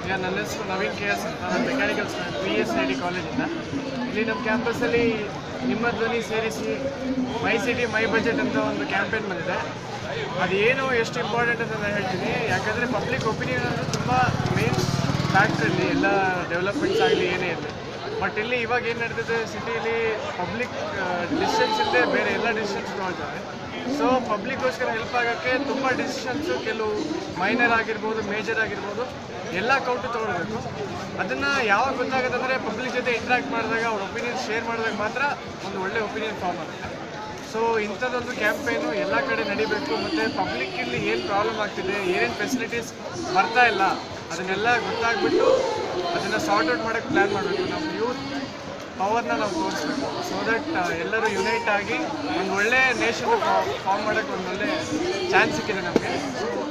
ಈಗ ನನ್ನ ಹೆಸರು ನವೀನ್ ಕೆ ಎಸ್ ಅಂತ ನಾನು mechanical P S I D ಕಾಲೇಜಿಂದ ಇಲ್ಲಿ ನಮ್ಮ ಕ್ಯಾಂಪಸ್ಸಲ್ಲಿ ನಿಮ್ಮ ಧ್ವನಿ ಸೇರಿಸಿ ಮೈ ಸಿಟಿ ಮೈ ಬಜೆಟ್ ಅಂತ ಒಂದು ಕ್ಯಾಂಪೇನ್ ಬಂದಿದೆ ಅದೇನು ಎಷ್ಟು ಇಂಪಾರ್ಟೆಂಟ್ ಅಂತ ನಾನು ಹೇಳ್ತೀನಿ ಯಾಕಂದರೆ ಪಬ್ಲಿಕ್ ಒಪಿನಿಯನ್ ಅಂದರೆ ತುಂಬ ಮೇನ್ ಫ್ಯಾಕ್ಟ್ರಲ್ಲಿ ಎಲ್ಲ ಡೆವಲಪ್ಮೆಂಟ್ಸ್ ಆಗಲಿ ಏನೇ ಇರಲಿ ಬಟ್ ಇಲ್ಲಿ ಇವಾಗ ಏನು ನಡೀತಿದೆ ಸಿಟಿಲಿ ಪಬ್ಲಿಕ್ ಡಿಸಿಷನ್ಸ್ ಇಲ್ಲದೆ ಬೇರೆ ಎಲ್ಲ ಡಿಸಿಷನ್ಸ್ ತೊಗೊಳ್ತಾರೆ ಸೊ ಪಬ್ಲಿಕ್ಗೋಸ್ಕರ ಹೆಲ್ಪ್ ಆಗೋಕ್ಕೆ ತುಂಬ ಡಿಸಿಷನ್ಸು ಕೆಲವು ಮೈನರ್ ಆಗಿರ್ಬೋದು ಮೇಜರ್ ಆಗಿರ್ಬೋದು ಎಲ್ಲ ಕೌಂಟು ತೊಗೊಳ್ಬೇಕು ಅದನ್ನು ಯಾವಾಗ ಗೊತ್ತಾಗುತ್ತೆ ಅಂದರೆ ಪಬ್ಲಿಕ್ ಜೊತೆ ಇಂಟ್ರಾಕ್ಟ್ ಮಾಡಿದಾಗ ಅವ್ರ ಒಪಿನಿಯನ್ ಶೇರ್ ಮಾಡಿದಾಗ ಮಾತ್ರ ಒಂದು ಒಳ್ಳೆ ಒಪಿನಿಯನ್ ಫಾರ್ಮ್ ಆಗುತ್ತೆ ಸೊ ಇಂಥದ್ದೊಂದು ಕ್ಯಾಂಪೇನು ಎಲ್ಲ ಕಡೆ ನಡಿಬೇಕು ಮತ್ತು ಪಬ್ಲಿಕ್ ಇಲ್ಲಿ ಏನು ಪ್ರಾಬ್ಲಮ್ ಆಗ್ತಿದೆ ಏನೇನು ಫೆಸಿಲಿಟೀಸ್ ಬರ್ತಾ ಇಲ್ಲ ಅದನ್ನೆಲ್ಲ ಗೊತ್ತಾಗ್ಬಿಟ್ಟು ಅದನ್ನು ಸಾರ್ಟ್ ಔಟ್ ಮಾಡೋಕ್ಕೆ ಪ್ಲ್ಯಾನ್ ಮಾಡಬೇಕು ನಮ್ಮ ಯೂತ್ ಪವರ್ನ ನಾವು ತೋರಿಸ್ಬೇಕು ಸೊ ದಟ್ ಎಲ್ಲರೂ ಯುನೈಟ್ ಆಗಿ ಒಂದು ಒಳ್ಳೆ ನೇಷನ್ ಫಾರ್ಮ್ ಮಾಡೋಕ್ಕೆ ಒಂದು ಒಳ್ಳೆ ಚಾನ್ಸ್ ಸಿಕ್ಕಿದೆ ನಮಗೆ